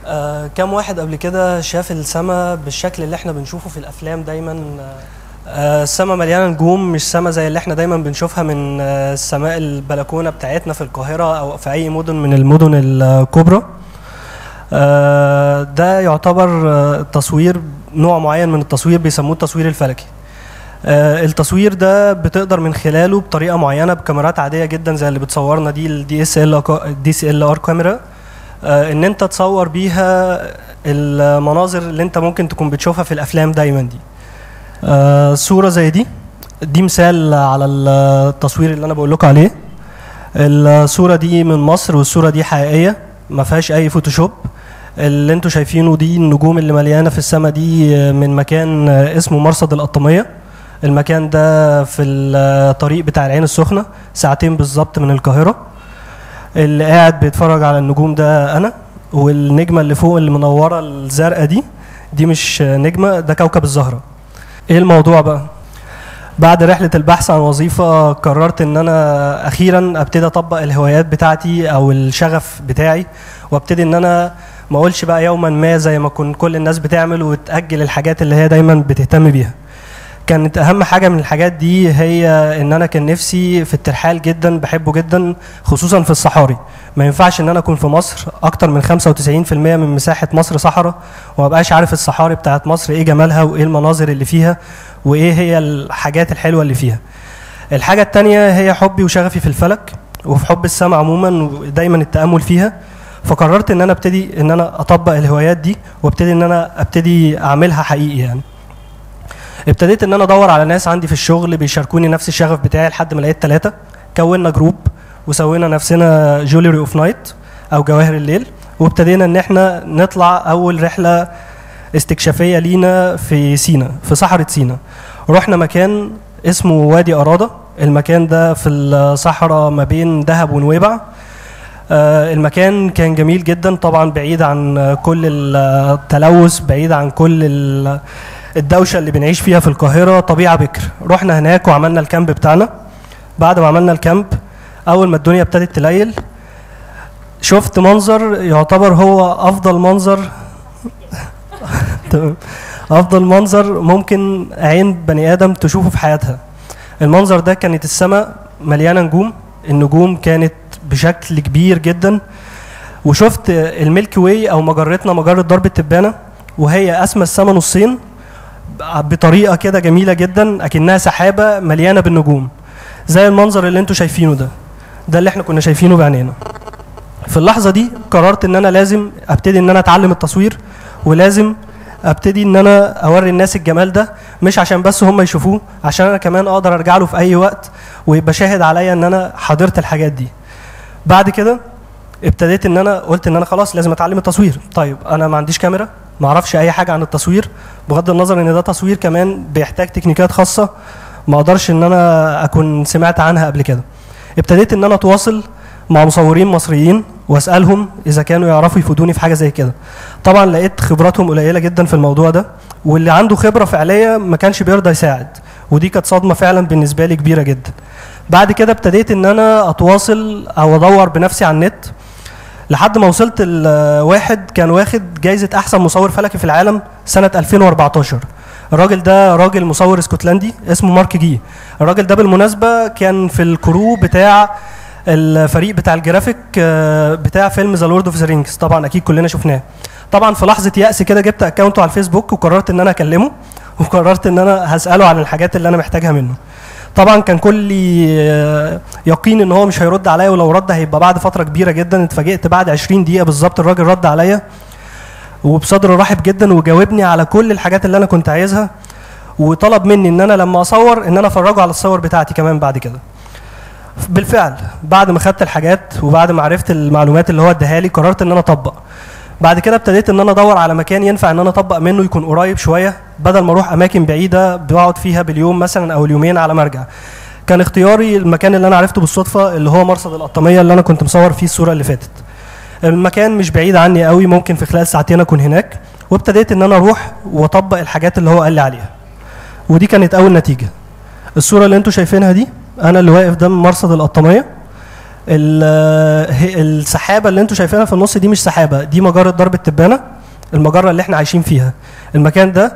آه كم واحد قبل كده شاف السماء بالشكل اللي احنا بنشوفه في الافلام دايما آه السماء مليانه نجوم مش سماء زي اللي احنا دايما بنشوفها من آه السماء البلكونه بتاعتنا في القاهره او في اي مدن من المدن الكبرى آه ده يعتبر آه تصوير نوع معين من التصوير بيسموه التصوير الفلكي آه التصوير ده بتقدر من خلاله بطريقه معينه بكاميرات عاديه جدا زي اللي بتصورنا دي الدي اس ال دي سي ال ار كاميرا آه ان انت تصور بيها المناظر اللي انت ممكن تكون بتشوفها في الافلام دايما دي آه صوره زي دي دي مثال على التصوير اللي انا بقول لكم عليه الصوره دي من مصر والصوره دي حقيقيه ما فيهاش اي فوتوشوب اللي انتوا شايفينه دي النجوم اللي مليانه في السماء دي من مكان اسمه مرصد القطاميه المكان ده في الطريق بتاع العين السخنه ساعتين بالظبط من القاهره اللي قاعد بيتفرج على النجوم ده انا والنجمه اللي فوق اللي منوره الزرقاء دي دي مش نجمه ده كوكب الزهره ايه الموضوع بقى بعد رحله البحث عن وظيفه قررت ان انا اخيرا ابتدي اطبق الهوايات بتاعتي او الشغف بتاعي وابتدي ان انا ما اقولش بقى يوما ما زي ما كن كل الناس بتعمل وتاجل الحاجات اللي هي دايما بتهتم بيها كانت اهم حاجه من الحاجات دي هي ان انا كان نفسي في الترحال جدا بحبه جدا خصوصا في الصحاري ما ينفعش ان انا اكون في مصر اكتر من 95% من مساحه مصر صحراء وما بقاش عارف الصحاري بتاعت مصر ايه جمالها وايه المناظر اللي فيها وايه هي الحاجات الحلوه اللي فيها الحاجه الثانيه هي حبي وشغفي في الفلك وفي حب السماء عموما ودايما التامل فيها فقررت ان انا ابتدي ان انا اطبق الهوايات دي وابتدي ان انا ابتدي اعملها حقيقي يعني ابتديت ان انا ادور على ناس عندي في الشغل بيشاركوني نفس الشغف بتاعي لحد ما لقيت ثلاثه كونا جروب وسوينا نفسنا جولري اوف نايت او جواهر الليل وابتدينا ان احنا نطلع اول رحله استكشافيه لينا في سينا في صحراء سينا رحنا مكان اسمه وادي اراده المكان ده في الصحراء ما بين دهب ونويبع آه المكان كان جميل جدا طبعا بعيد عن كل التلوث بعيد عن كل الدوشه اللي بنعيش فيها في القاهره طبيعه بكر رحنا هناك وعملنا الكامب بتاعنا بعد ما عملنا الكامب اول ما الدنيا ابتدت تليل شفت منظر يعتبر هو افضل منظر افضل منظر ممكن عين بني ادم تشوفه في حياتها المنظر ده كانت السماء مليانه نجوم النجوم كانت بشكل كبير جدا وشفت الميلكي واي او مجرتنا مجره درب التبانه وهي قاسمه السماء نصين بطريقه كده جميله جدا اكنها سحابه مليانه بالنجوم زي المنظر اللي انتوا شايفينه ده ده اللي احنا كنا شايفينه بعينينا في اللحظه دي قررت ان انا لازم ابتدي ان انا اتعلم التصوير ولازم ابتدي ان انا اوري الناس الجمال ده مش عشان بس هم يشوفوه عشان انا كمان اقدر ارجع له في اي وقت ويبقى شاهد عليا ان انا حضرت الحاجات دي بعد كده ابتديت ان انا قلت ان انا خلاص لازم اتعلم التصوير طيب انا ما عنديش كاميرا ما اعرفش اي حاجه عن التصوير بغض النظر ان ده تصوير كمان بيحتاج تكنيكات خاصه ما اقدرش ان انا اكون سمعت عنها قبل كده ابتديت ان انا اتواصل مع مصورين مصريين واسالهم اذا كانوا يعرفوا يفيدوني في حاجه زي كده طبعا لقيت خبراتهم قليله جدا في الموضوع ده واللي عنده خبره فعليه ما كانش بيرضى يساعد ودي كانت صدمه فعلا بالنسبه لي كبيره جدا بعد كده ابتديت ان انا اتواصل او ادور بنفسي على النت لحد ما وصلت لواحد كان واخد جايزه احسن مصور فلكي في العالم سنه 2014 الراجل ده راجل مصور اسكتلندي اسمه مارك جي الراجل ده بالمناسبه كان في الكرو بتاع الفريق بتاع الجرافيك بتاع فيلم ذا لورد اوف ذا رينجز طبعا اكيد كلنا شفناه طبعا في لحظه يأس كده جبت اكونته على الفيسبوك وقررت ان انا اكلمه وقررت ان انا هساله عن الحاجات اللي انا محتاجها منه طبعا كان كل يقين ان هو مش هيرد عليا ولو رد هيبقى بعد فتره كبيره جدا اتفاجئت بعد 20 دقيقه بالظبط الراجل رد عليا وبصدر رحب جدا وجاوبني على كل الحاجات اللي انا كنت عايزها وطلب مني ان انا لما اصور ان انا افرجه على الصور بتاعتي كمان بعد كده بالفعل بعد ما خدت الحاجات وبعد ما عرفت المعلومات اللي هو اداها لي قررت ان انا اطبق بعد كده ابتديت ان انا ادور على مكان ينفع ان انا اطبق منه يكون قريب شويه بدل ما اروح اماكن بعيده بقعد فيها باليوم مثلا او اليومين على ما ارجع كان اختياري المكان اللي انا عرفته بالصدفه اللي هو مرصد القطاميه اللي انا كنت مصور فيه الصوره اللي فاتت المكان مش بعيد عني قوي ممكن في خلال ساعتين اكون هناك وابتديت ان انا اروح واطبق الحاجات اللي هو قال لي عليها ودي كانت اول نتيجه الصوره اللي انتوا شايفينها دي انا اللي واقف ده مرصد القطاميه ال- هي- السحابه اللي انتوا شايفينها في النص دي مش سحابه دي مجره درب التبانه المجره اللي احنا عايشين فيها المكان ده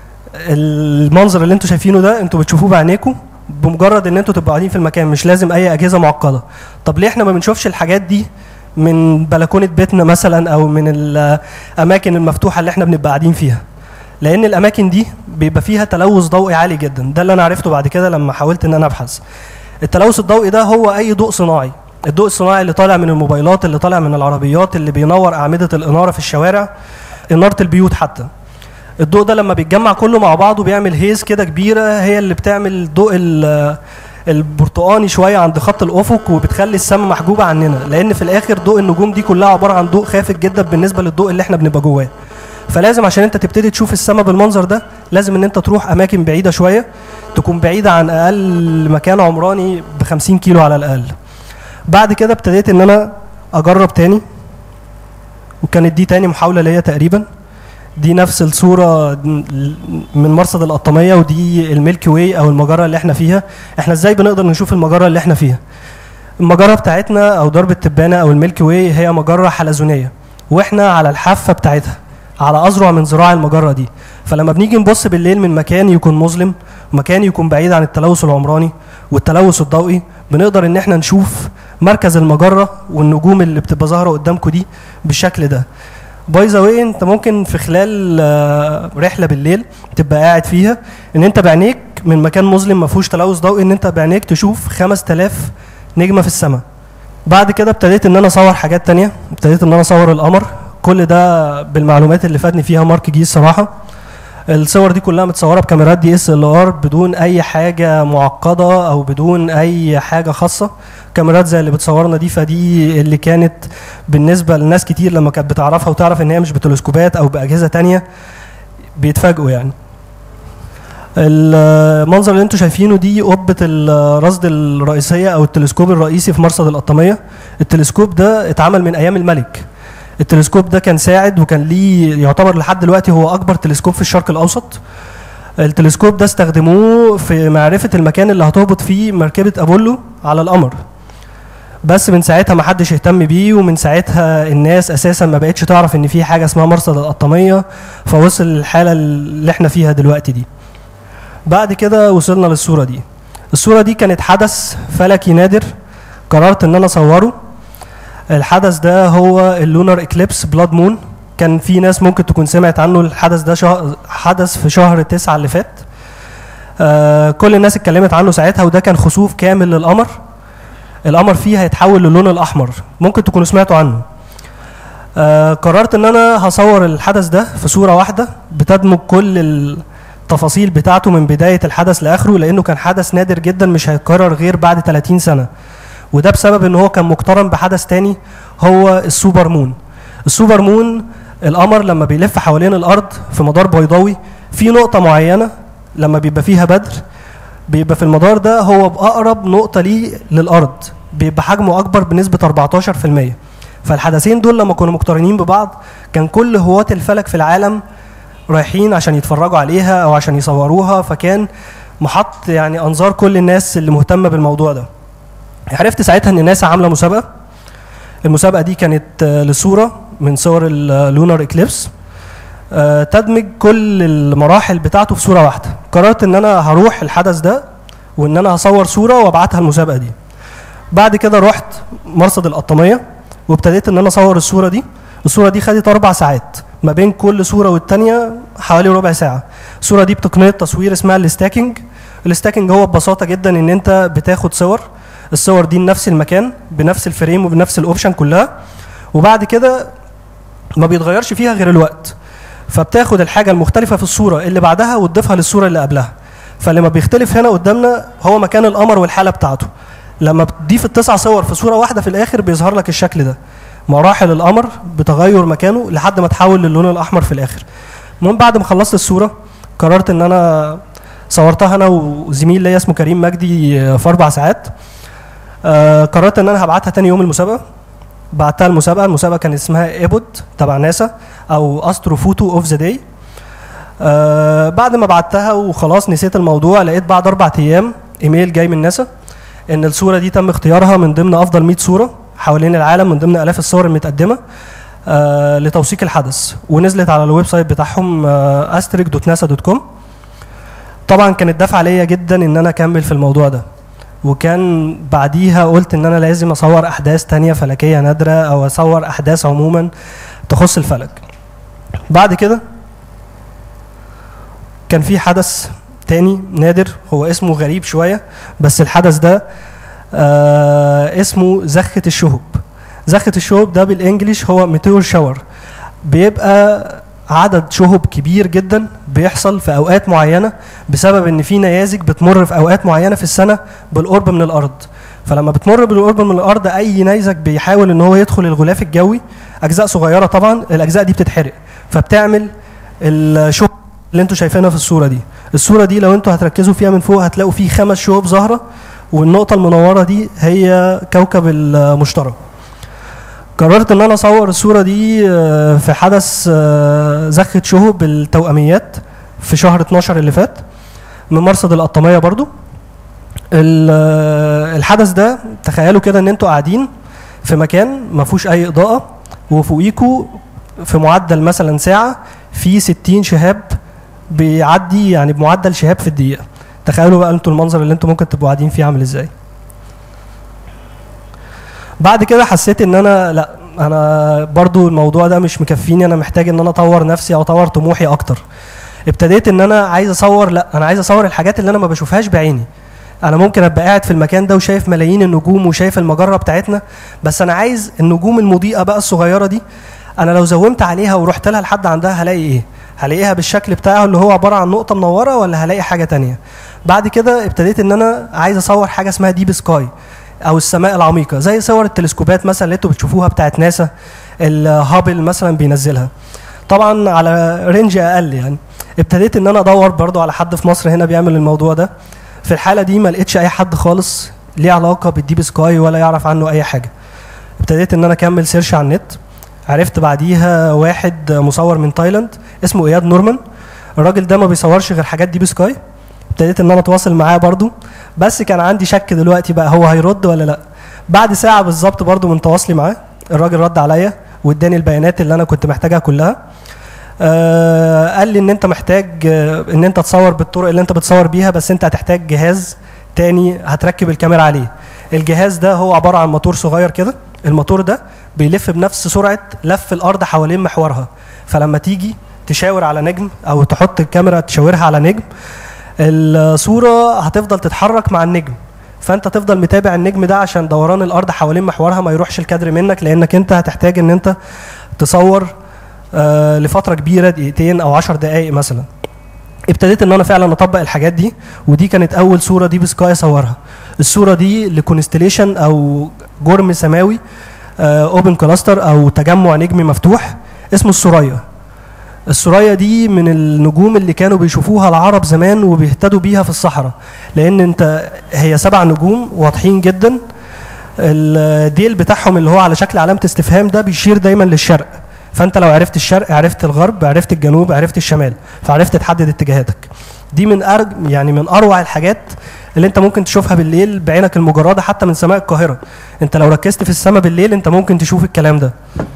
المنظر اللي انتوا شايفينه ده انتوا بتشوفوه بعينيكم بمجرد ان انتوا تبقوا قاعدين في المكان مش لازم اي اجهزه معقده طب ليه احنا ما بنشوفش الحاجات دي من بلكونه بيتنا مثلا او من الاماكن المفتوحه اللي احنا بنبقى قاعدين فيها لان الاماكن دي بيبقى فيها تلوث ضوئي عالي جدا ده اللي انا عرفته بعد كده لما حاولت ان انا ابحث التلوث الضوئي ده هو اي ضوء صناعي الضوء الصناعي اللي طالع من الموبايلات اللي طالع من العربيات اللي بينور اعمده الاناره في الشوارع اناره البيوت حتى الضوء ده لما بيتجمع كله مع بعضه بيعمل هيز كده كبيره هي اللي بتعمل ضوء ال- البرتقاني شويه عند خط الافق وبتخلي السماء محجوبه عننا لان في الاخر ضوء النجوم دي كلها عباره عن ضوء خافت جدا بالنسبه للضوء اللي احنا بنبقى جواه فلازم عشان انت تبتدي تشوف السماء بالمنظر ده لازم ان انت تروح اماكن بعيده شويه تكون بعيده عن اقل مكان عمراني ب 50 كيلو على الاقل بعد كده ابتديت ان انا اجرب تاني وكانت دي تاني محاوله ليا تقريبا دي نفس الصوره من مرصد القطاميه ودي الميلكي واي او المجره اللي احنا فيها احنا ازاي بنقدر نشوف المجره اللي احنا فيها المجره بتاعتنا او درب التبانه او الميلكي واي هي مجره حلزونيه واحنا على الحافه بتاعتها على اذرع من ذراع المجره دي فلما بنيجي نبص بالليل من مكان يكون مظلم مكان يكون بعيد عن التلوث العمراني والتلوث الضوئي بنقدر ان احنا نشوف مركز المجره والنجوم اللي بتبقى ظاهره قدامكم دي بالشكل ده باي ذا واي انت ممكن في خلال آه، رحله بالليل تبقى قاعد فيها ان انت بعينيك من مكان مظلم ما فيهوش تلوث ضوئي ان انت بعينيك تشوف 5000 نجمه في السماء بعد كده ابتديت ان انا اصور حاجات تانية ابتديت ان انا اصور القمر كل ده بالمعلومات اللي فادني فيها مارك جي الصراحه الصور دي كلها متصوره بكاميرات دي اس ال ار بدون اي حاجه معقده او بدون اي حاجه خاصه كاميرات زي اللي بتصورنا دي فدي اللي كانت بالنسبه لناس كتير لما كانت بتعرفها وتعرف ان هي مش بتلسكوبات او باجهزه تانية بيتفاجئوا يعني المنظر اللي انتم شايفينه دي قبه الرصد الرئيسيه او التلسكوب الرئيسي في مرصد القطاميه التلسكوب ده اتعمل من ايام الملك التلسكوب ده كان ساعد وكان ليه يعتبر لحد دلوقتي هو اكبر تلسكوب في الشرق الاوسط التلسكوب ده استخدموه في معرفه المكان اللي هتهبط فيه مركبه ابولو على القمر بس من ساعتها ما حدش اهتم بيه ومن ساعتها الناس اساسا ما بقتش تعرف ان في حاجه اسمها مرصد القطاميه فوصل للحاله اللي احنا فيها دلوقتي دي بعد كده وصلنا للصوره دي الصوره دي كانت حدث فلكي نادر قررت ان انا اصوره الحدث ده هو اللونر اكليبس بلاد مون كان في ناس ممكن تكون سمعت عنه الحدث ده شهر حدث في شهر تسعة اللي فات آه كل الناس اتكلمت عنه ساعتها وده كان خسوف كامل للقمر القمر فيه هيتحول للون الاحمر ممكن تكونوا سمعتوا عنه آه قررت ان انا هصور الحدث ده في صوره واحده بتدمج كل التفاصيل بتاعته من بدايه الحدث لاخره لانه كان حدث نادر جدا مش هيتكرر غير بعد 30 سنه وده بسبب ان هو كان مقترن بحدث تاني هو السوبر مون السوبر مون القمر لما بيلف حوالين الارض في مدار بيضاوي في نقطه معينه لما بيبقى فيها بدر بيبقى في المدار ده هو باقرب نقطه ليه للارض بيبقى حجمه اكبر بنسبه 14% فالحدثين دول لما كانوا مقترنين ببعض كان كل هواة الفلك في العالم رايحين عشان يتفرجوا عليها او عشان يصوروها فكان محط يعني انظار كل الناس اللي مهتمه بالموضوع ده عرفت ساعتها ان ناسا عامله مسابقه المسابقه دي كانت آه، لصوره من صور اللونر اكليبس آه، تدمج كل المراحل بتاعته في صوره واحده قررت ان انا هروح الحدث ده وان انا هصور صوره وابعتها المسابقه دي بعد كده رحت مرصد القطاميه وابتديت ان انا اصور الصوره دي الصوره دي خدت اربع ساعات ما بين كل صوره والتانيه حوالي ربع ساعه الصوره دي بتقنيه تصوير اسمها الستاكينج الستاكينج هو ببساطه جدا ان انت بتاخد صور الصور دي لنفس المكان بنفس الفريم وبنفس الاوبشن كلها وبعد كده ما بيتغيرش فيها غير الوقت فبتاخد الحاجه المختلفه في الصوره اللي بعدها وتضيفها للصوره اللي قبلها فلما بيختلف هنا قدامنا هو مكان القمر والحاله بتاعته لما بتضيف التسع صور في صوره واحده في الاخر بيظهر لك الشكل ده مراحل القمر بتغير مكانه لحد ما تحول للون الاحمر في الاخر المهم بعد ما خلصت الصوره قررت ان انا صورتها انا وزميل ليا اسمه كريم مجدي آه، في اربع ساعات آه، قررت ان انا هبعتها تاني يوم المسابقه بعتها المسابقه المسابقه كان اسمها ايبود تبع ناسا او استرو فوتو اوف ذا داي بعد ما بعتها وخلاص نسيت الموضوع لقيت بعد اربع ايام ايميل جاي من ناسا ان الصوره دي تم اختيارها من ضمن افضل 100 صوره حوالين العالم من ضمن الاف الصور المتقدمه آه لتوثيق الحدث ونزلت على الويب سايت بتاعهم آه astrik.nasa.com طبعا كانت دافعه ليا جدا ان انا اكمل في الموضوع ده وكان بعديها قلت ان انا لازم اصور احداث تانية فلكيه نادره او اصور احداث عموما تخص الفلك بعد كده كان في حدث تاني نادر هو اسمه غريب شويه بس الحدث ده آه اسمه زخة الشهب زخة الشهب ده بالانجليش هو ميتيور شاور بيبقى عدد شهب كبير جدا بيحصل في اوقات معينه بسبب ان في نيازك بتمر في اوقات معينه في السنه بالقرب من الارض فلما بتمر بالقرب من الارض اي نيزك بيحاول ان هو يدخل الغلاف الجوي اجزاء صغيره طبعا الاجزاء دي بتتحرق فبتعمل الشهب اللي انتوا شايفينها في الصوره دي الصوره دي لو انتوا هتركزوا فيها من فوق هتلاقوا فيه خمس شهب ظاهره والنقطه المنوره دي هي كوكب المشتري قررت ان انا اصور الصوره دي آه، في حدث آه، زخة شهب التوأميات في شهر 12 اللي فات من مرصد القطاميه برضو ال- آه، الحدث ده تخيلوا كده ان انتوا قاعدين في مكان ما فيهوش اي اضاءه وفوقيكوا في معدل مثلا ساعه في 60 شهاب بيعدي يعني بمعدل شهاب في الدقيقه تخيلوا بقى انتوا المنظر اللي انتوا ممكن تبقوا قاعدين فيه عامل ازاي بعد كده حسيت ان انا لا انا برضو الموضوع ده مش مكفيني انا محتاج ان انا اطور نفسي او اطور طموحي اكتر ابتديت ان انا عايز اصور لا انا عايز اصور الحاجات اللي انا ما بشوفهاش بعيني انا ممكن ابقى قاعد في المكان ده وشايف ملايين النجوم وشايف المجره بتاعتنا بس انا عايز النجوم المضيئه بقى الصغيره دي انا لو زومت عليها ورحت لها لحد عندها هلاقي ايه هلاقيها بالشكل بتاعه اللي هو عباره عن نقطه منوره ولا هلاقي حاجه تانية بعد كده ابتديت ان انا عايز اصور حاجه اسمها ديب سكاي او السماء العميقه زي صور التلسكوبات مثلا اللي انتوا بتشوفوها بتاعت ناسا الهابل مثلا بينزلها طبعا على رينج اقل يعني ابتديت ان انا ادور برضو على حد في مصر هنا بيعمل الموضوع ده في الحاله دي ما لقيتش اي حد خالص ليه علاقه بالديب سكاي ولا يعرف عنه اي حاجه ابتديت ان انا اكمل سيرش على النت عرفت بعديها واحد مصور من تايلاند اسمه اياد نورمان الراجل ده ما بيصورش غير حاجات ديب سكاي ابتديت ان انا اتواصل معاه برضو بس كان عندي شك دلوقتي بقى هو هيرد ولا لا بعد ساعه بالظبط برضو من تواصلي معاه الراجل رد عليا واداني البيانات اللي انا كنت محتاجها كلها آه قال لي ان انت محتاج آه ان انت تصور بالطرق اللي انت بتصور بيها بس انت هتحتاج جهاز تاني هتركب الكاميرا عليه الجهاز ده هو عباره عن موتور صغير كده الموتور ده بيلف بنفس سرعه لف الارض حوالين محورها فلما تيجي تشاور على نجم او تحط الكاميرا تشاورها على نجم الصوره هتفضل تتحرك مع النجم فانت تفضل متابع النجم ده عشان دوران الارض حوالين محورها ما يروحش الكادر منك لانك انت هتحتاج ان انت تصور آه لفتره كبيره دقيقتين او عشر دقائق مثلا ابتديت ان انا فعلا اطبق الحاجات دي ودي كانت اول صوره دي بسكاي اصورها الصوره دي لكونستليشن او جرم سماوي اوبن كلاستر او تجمع نجمي مفتوح اسمه السوريا السوريا دي من النجوم اللي كانوا بيشوفوها العرب زمان وبيهتدوا بيها في الصحراء لان انت هي سبع نجوم واضحين جدا الديل بتاعهم اللي هو على شكل علامه استفهام ده بيشير دايما للشرق فانت لو عرفت الشرق عرفت الغرب عرفت الجنوب عرفت الشمال فعرفت تحدد اتجاهاتك دي من أرج يعني من اروع الحاجات اللي انت ممكن تشوفها بالليل بعينك المجرده حتى من سماء القاهره انت لو ركزت في السماء بالليل انت ممكن تشوف الكلام ده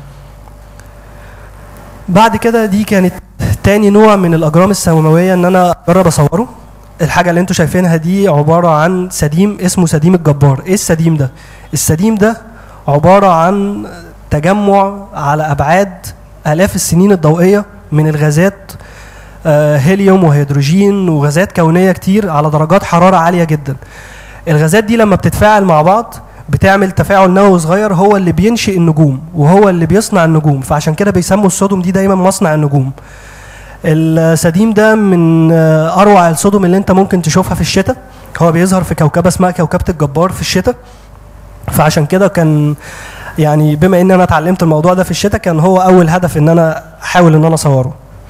بعد كده دي كانت تاني نوع من الاجرام السماويه ان انا اجرب اصوره الحاجه اللي انتوا شايفينها دي عباره عن سديم اسمه سديم الجبار ايه السديم ده السديم ده عباره عن تجمع على ابعاد الاف السنين الضوئيه من الغازات آه هيليوم وهيدروجين وغازات كونيه كتير على درجات حراره عاليه جدا الغازات دي لما بتتفاعل مع بعض بتعمل تفاعل نووي صغير هو اللي بينشئ النجوم وهو اللي بيصنع النجوم فعشان كده بيسموا الصودوم دي دايما مصنع النجوم السديم ده من اروع الصودوم اللي انت ممكن تشوفها في الشتاء هو بيظهر في كوكبه اسمها كوكبه الجبار في الشتاء فعشان كده كان يعني بما ان انا اتعلمت الموضوع ده في الشتاء كان هو اول هدف ان انا احاول ان انا اصوره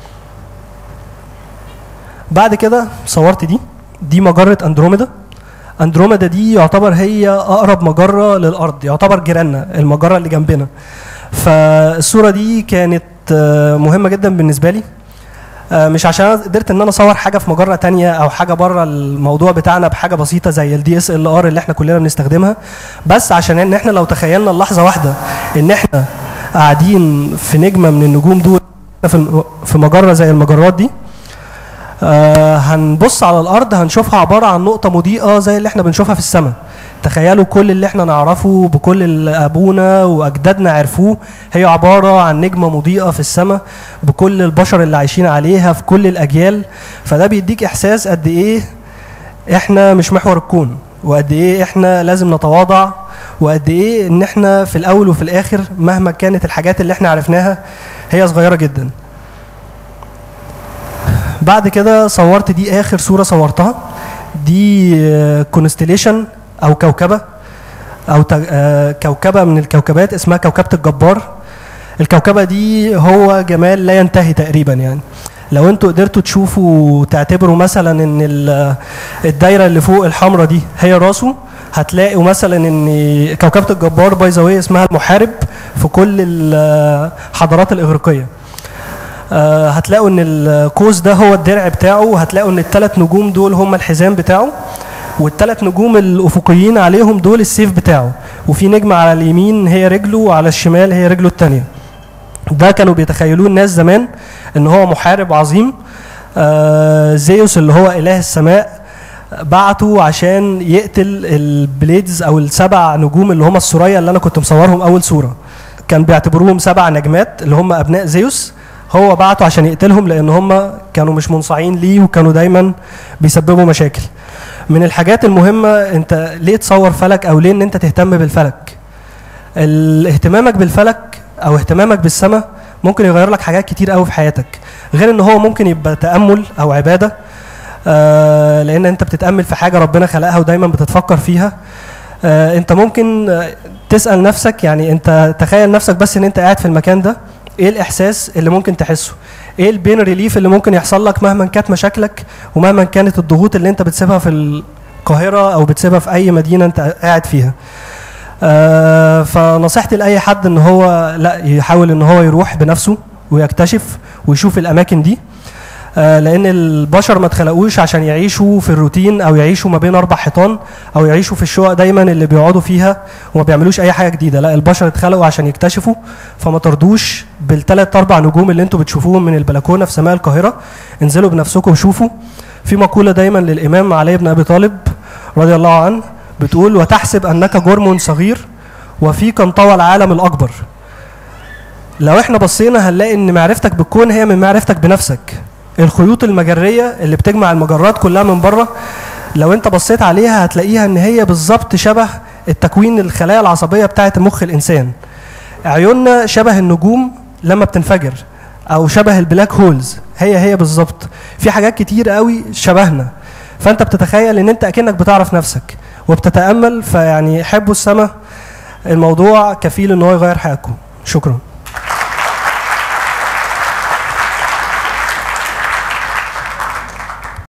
بعد كده صورت دي دي مجره اندروميدا اندروميدا دي يعتبر هي اقرب مجره للارض يعتبر جيراننا المجره اللي جنبنا فالصوره دي كانت مهمه جدا بالنسبه لي آه، مش عشان أنا قدرت ان انا اصور حاجه في مجره تانية او حاجه بره الموضوع بتاعنا بحاجه بسيطه زي الدي اس ال ار اللي احنا كلنا بنستخدمها بس عشان ان احنا لو تخيلنا اللحظه واحده ان احنا قاعدين في نجمه من النجوم دول في الم- في مجره زي المجرات دي آه هنبص على الارض هنشوفها عباره عن نقطه مضيئه زي اللي احنا بنشوفها في السماء تخيلوا كل اللي احنا نعرفه بكل اللي ابونا واجدادنا عرفوه هي عباره عن نجمه مضيئه في السماء بكل البشر اللي عايشين عليها في كل الاجيال فده بيديك احساس قد ايه احنا مش محور الكون وقد ايه احنا لازم نتواضع وقد ايه ان احنا في الاول وفي الاخر مهما كانت الحاجات اللي احنا عرفناها هي صغيره جدا بعد كده صورت دي اخر صوره صورتها دي كونستليشن او كوكبه او ت- آه، كوكبه من الكوكبات اسمها كوكبه الجبار الكوكبه دي هو جمال لا ينتهي تقريبا يعني لو انتوا قدرتوا تشوفوا تعتبروا مثلا ان ال- الدايره اللي فوق الحمراء دي هي راسه هتلاقوا مثلا ان كوكبه الجبار باي ذا اسمها المحارب في كل الحضارات الاغريقيه آه، هتلاقوا ان القوس ده هو الدرع بتاعه وهتلاقوا ان الثلاث نجوم دول هم الحزام بتاعه والثلاث نجوم الافقيين عليهم دول السيف بتاعه وفي نجمه على اليمين هي رجله وعلى الشمال هي رجله الثانيه ده كانوا بيتخيلوه الناس زمان ان هو محارب عظيم آه زيوس اللي هو اله السماء بعته عشان يقتل البليدز او السبع نجوم اللي هم الثريا اللي انا كنت مصورهم اول صوره كان بيعتبروهم سبع نجمات اللي هم ابناء زيوس هو بعته عشان يقتلهم لان هم كانوا مش منصاعين ليه وكانوا دايما بيسببوا مشاكل من الحاجات المهمه انت ليه تصور فلك او ليه ان انت تهتم بالفلك ال- اهتمامك بالفلك او اهتمامك بالسماء ممكن يغير لك حاجات كتير قوي في حياتك غير ان هو ممكن يبقى تامل او عباده آه لان انت بتتامل في حاجه ربنا خلقها ودايما بتتفكر فيها آه انت ممكن آه، تسال نفسك يعني انت تخيل نفسك بس ان انت قاعد في المكان ده ايه الاحساس اللي ممكن تحسه ايه البين ريليف اللي ممكن يحصل لك مهما كانت مشاكلك ومهما كانت الضغوط اللي انت بتسيبها في القاهره او بتسيبها في اي مدينه انت قاعد فيها آه، فنصيحتي لاي حد ان هو لا يحاول ان هو يروح بنفسه ويكتشف ويشوف الاماكن دي آه، لان البشر ما اتخلقوش عشان يعيشوا في الروتين او يعيشوا ما بين اربع حيطان او يعيشوا في الشقق دايما اللي بيقعدوا فيها وما بيعملوش اي حاجه جديده لا البشر اتخلقوا عشان يكتشفوا فما ترضوش بالثلاث اربع نجوم اللي انتوا بتشوفوهم من البلكونه في سماء القاهره انزلوا بنفسكم وشوفوا في مقوله دايما للامام علي بن ابي طالب رضي الله عنه بتقول وتحسب انك جرم صغير وفيك انطوى العالم الاكبر لو احنا بصينا هنلاقي ان معرفتك بالكون هي من معرفتك بنفسك الخيوط المجريه اللي بتجمع المجرات كلها من بره لو انت بصيت عليها هتلاقيها ان هي بالظبط شبه التكوين الخلايا العصبيه بتاعه مخ الانسان عيوننا شبه النجوم لما بتنفجر او شبه البلاك هولز هي هي بالظبط في حاجات كتير قوي شبهنا فانت بتتخيل ان انت اكنك بتعرف نفسك وبتتامل فيعني حبوا السما الموضوع كفيل ان هو يغير حياتكم شكرا